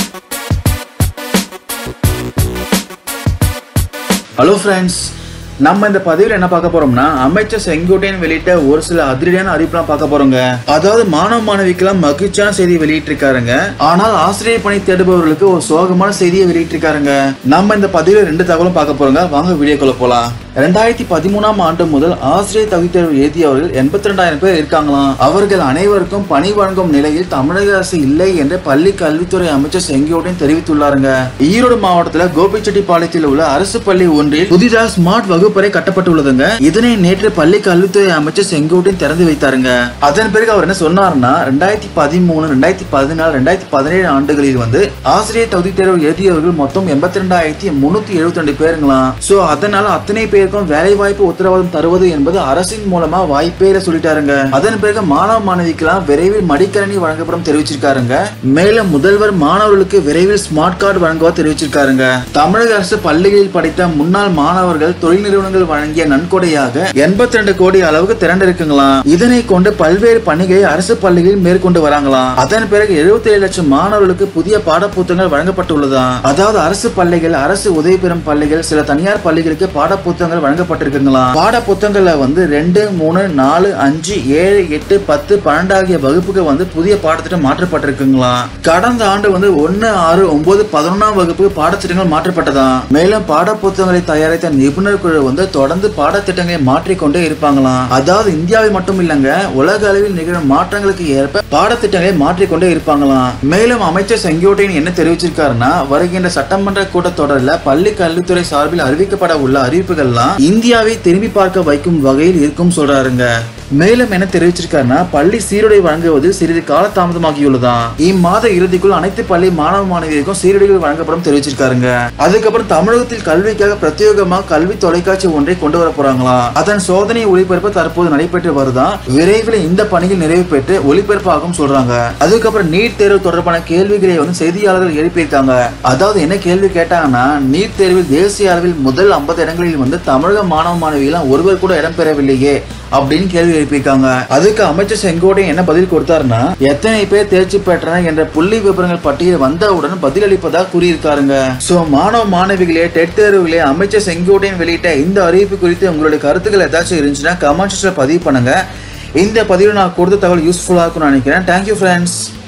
hello friends நம்ம இந்த பதிவில் என்ன பார்க்க போறோம்னா அமைச்சர் செங்கோட்டையன் வெளியிட்ட ஒரு சில அதிரடியான அறிவிப்புலாம் பார்க்க போறோங்க அதாவது மாணவ மாணவிக்கெல்லாம் மகிழ்ச்சியான செய்தி வெளியிட்டிருக்காருங்க ஆனால் ஆசிரியர் பணி தேடுபவர்களுக்கு ஒரு சோகமான செய்தியை வெளியிட்டிருக்காருங்க நம்ம இந்த பதிவில் ரெண்டு தகவலும் பார்க்க போறோங்க வாங்க வீடியோக்குள்ள போலாம் ரெண்டாயிரத்தி பதிமூணாம் ஆண்டு முதல் ஆசிரியர் தகுதி தேர்வு எழுதியவர்கள் எண்பத்தி ரெண்டாயிரம் பேர் இருக்காங்களாம் அவர்கள் அனைவருக்கும் பணி வழங்கும் நிலையில் தமிழக அரசு இல்லை என்று பள்ளி கல்வித்துறை அமைச்சர் செங்கோட்டையன் தெரிவித்துள்ளாருங்க ஈரோடு மாவட்டத்தில் கோபிச்செட்டிப்பாளையத்தில் உள்ள அரசு பள்ளி ஒன்றில் புதிதாக ஸ்மார்ட் வகுப்பறை கட்டப்பட்டுள்ளதுங்க இதனை நேற்று பள்ளி கல்வித்துறை அமைச்சர் செங்கோட்டையன் திறந்து வைத்தாருங்க அதன் பிறகு அவர் என்ன சொன்னார்னா ரெண்டாயிரத்தி பதிமூணு ரெண்டாயிரத்தி பதினாலு ரெண்டாயிரத்தி பதினேழு ஆண்டுகளில் வந்து ஆசிரியர் தகுதி தேர்வு எழுதியவர்கள் மொத்தம் எண்பத்தி ரெண்டாயிரத்தி முன்னூத்தி எழுபத்தி ரெண்டு பேருங்களாம் சோ அதனால அத்தனை பேருக்கும் வேலை வாய்ப்பு உத்தரவாதம் தருவது என்பது அரசின் மூலமா வாய்ப்பே இல்ல சொல்லிட்டாருங்க அதன் பிறகு மாணவ மாணவிக்கெல்லாம் விரைவில் மடிக்கணினி வழங்கப்படும் தெரிவிச்சிருக்காருங்க மேலும் முதல்வர் மாணவர்களுக்கு விரைவில் ஸ்மார்ட் கார்டு வழங்குவா தெரிவிச்சிருக்காருங்க தமிழக அரசு பள்ளிகளில் படித்த முன்னாள் மாணவர்கள் தொழில் நிறுவனங்கள் வழங்கிய நன்கொடையாக எண்பத்தி ரெண்டு கோடி அளவுக்கு திரண்டிருக்குங்களாம் இதனை கொண்டு பல்வேறு பணிகளை அரசு பள்ளிகளில் மேற்கொண்டு வராங்களாம் அதன் பிறகு 77 லட்சம் மாணவர்களுக்கு புதிய பாடப்புத்தகங்கள் வழங்கப்பட்டுள்ளதாம் அதாவது அரசு பள்ளிகள் அரசு உதவி பெறும் பள்ளிகள் சில தனியார் பள்ளிகளுக்கு பாடப்புத்தகங்கள் வழங்கப்பட்டிருக்குங்களாம் பாட புத்தகங்கள்ல வந்து ரெண்டு மூணு நாலு அஞ்சு ஏழு எட்டு பத்து பன்னெண்டு ஆகிய வகுப்புக்கு வந்து புதிய பாடத்திட்டம் மாற்றப்பட்டிருக்குங்களாம் கடந்த ஆண்டு வந்து ஒன்னு ஆறு ஒன்பது பதினொன்னாம் வகுப்பு பாடத்திட்டங்கள் மாற்றப்பட்டதாம் மேலும் பாட புத்தகங்களை தயாரித்த நிபுணர் குழு வந்து தொடர்ந்து பாடத்திட்டங்களை மாற்றிக்கொண்டே இருப்பாங்களாம் அதாவது இந்தியாவில் மட்டும் இல்லங்க உலக அளவில் நிகழும் மாற்றங்களுக்கு ஏற்ப பாடத்திட்டங்களை மாற்றிக்கொண்டே இருப்பாங்களாம் மேலும் அமைச்சர் செங்கோட்டையன் என்ன தெரிவிச்சிருக்காருன்னா வருகின்ற சட்டமன்ற கூட்டத்தொடரில் பள்ளி கல்வித்துறை சார்பில் அறிவிக்கப்பட உள்ள அறிவிப்புகள்லாம் இந்தியாவை திரும்பி பார்க்க வைக்கும் வகையில் இருக்கும் சொல்றாருங்க மேலும் என்ன தெரிவிச்சிருக்காருன்னா பள்ளி சீருடை வழங்குவது சிறிது காலதாமதமாகியுள்ளதாம் இம்மாத இறுதிக்குள் அனைத்து பள்ளி மாணவ மாணவியருக்கும் சீருடைகள் வழங்கப்படும் தெரிவிச்சிருக்காருங்க அதுக்கப்புறம் தமிழகத்தில் கல்விக்காக பிரத்யேகமாக கல்வி தொலைக்காட்சி ஒன்றை கொண்டு வர போறாங்களாம் அதன் சோதனை ஒளிபரப்பு தற்போது நடைபெற்று வருதான் விரைவில் இந்த பணிகள் நிறைவு பெற்று ஒளிபரப்பாகும் சொல்றாங்க அதுக்கப்புறம் நீட் தேர்வு தொடர்பான கேள்விகளை வந்து செய்தியாளர்கள் எழுப்பியிருக்காங்க அதாவது என்ன கேள்வி கேட்டாங்கன்னா நீட் தேர்வில் தேசிய அளவில் முதல் ஐம்பது இடங்களில் வந்து தமிழக மாணவ மாணவிகள் ஒருவர் கூட இடம் பெறவில்லையே அப்படின்னு கேள்வி எழுப்பியிருக்காங்க அதுக்கு அமைச்சர் செங்கோட்டையன் என்ன பதில் கொடுத்தாருன்னா எத்தனை பேர் தேர்ச்சி பெற்றனர் என்ற புள்ளி விவரங்கள் பட்டியல் வந்தவுடன் பதிலளிப்பதாக கூறியிருக்காருங்க சோ மாணவ மாணவிகளே டெட் தேர்வுகளே அமைச்சர் செங்கோட்டையன் வெளியிட்ட இந்த அறிவிப்பு குறித்து உங்களுடைய கருத்துக்கள் ஏதாச்சும் இருந்துச்சுன்னா கமெண்ட்ஸ்ல பதிவு பண்ணுங்க இந்த பதிவில் நான் கொடுத்த தகவல் யூஸ்ஃபுல்லாக இருக்கும்னு நினைக்கிறேன் தேங்க்யூ ஃப்ரெண்ட்ஸ்